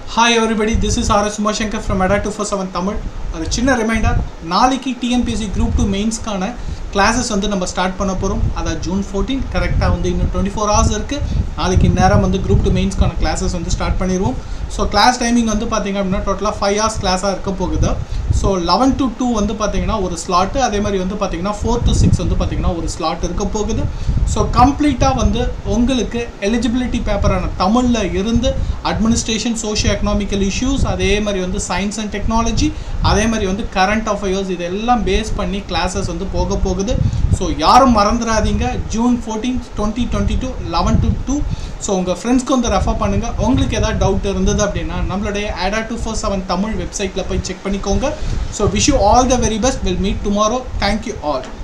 hi everybody this is R S Umashankar from Adda two four seven Tamil ஒரு சின்ன reminder நாளைக்கு TNPSC group two மெயின்ஸ்க்கான classes வந்து நம்ம ஸ்டார்ட் பண்ண போகிறோம் அதான் ஜூன் ஃபோர்டீன் கரெக்டாக வந்து இன்னும் டுவெண்ட்டி ஃபோர் ஹவர்ஸ் இருக்குது நாளைக்கு நேரம் வந்து குரூப் டூ மெயின்ஸ்க்கான கிளாஸஸ் வந்து ஸ்டார்ட் பண்ணிடுவோம் ஸோ கிளாஸ் டைமிங் வந்து பார்த்திங்க அப்படின்னா டோட்டலாக ஃபைவ் ஹவர்ஸ் கிளாஸாக இருக்க போகுது ஸோ லெவன் டு டூ வந்து பார்த்திங்கன்னா ஒரு ஸ்லாட்டு அதே மாதிரி வந்து பார்த்திங்கன்னா ஃபோர் டு சிக்ஸ் வந்து பார்த்திங்கன்னா ஒரு ஸ்லாட் இருக்க போகுது ஸோ கம்ப்ளீட்டாக வந்து உங்களுக்கு எலிஜிபிலிட்டி பேப்பரான தமிழில் இருந்து அட்மினிஸ்ட்ரேஷன் சோஷியோ எக்கனாமிக்கல் இஷ்யூஸ் அதே மாதிரி வந்து சயின்ஸ் அண்ட் டெக்னாலஜி அதே மாதிரி வந்து கரண்ட் அஃபேர்ஸ் இதெல்லாம் பேஸ் பண்ணி கிளாஸஸ் வந்து போக போகுது ஸோ யாரும் மறந்துடாதீங்க June fourteen twenty twenty two eleven to two so உங்கள் ஃப்ரெண்ட்ஸ்க்கு வந்து ரெஃபர் பண்ணுங்கள் உங்களுக்கு ஏதாவது டவுட் இருந்தது அப்படின்னா நம்மளுடைய ஆடா டூ ஃபோர் செவன் தமிழ் வெப்சைட்டில் போய் செக் பண்ணிக்கோங்க so wish you all the very best will meet tomorrow thank you all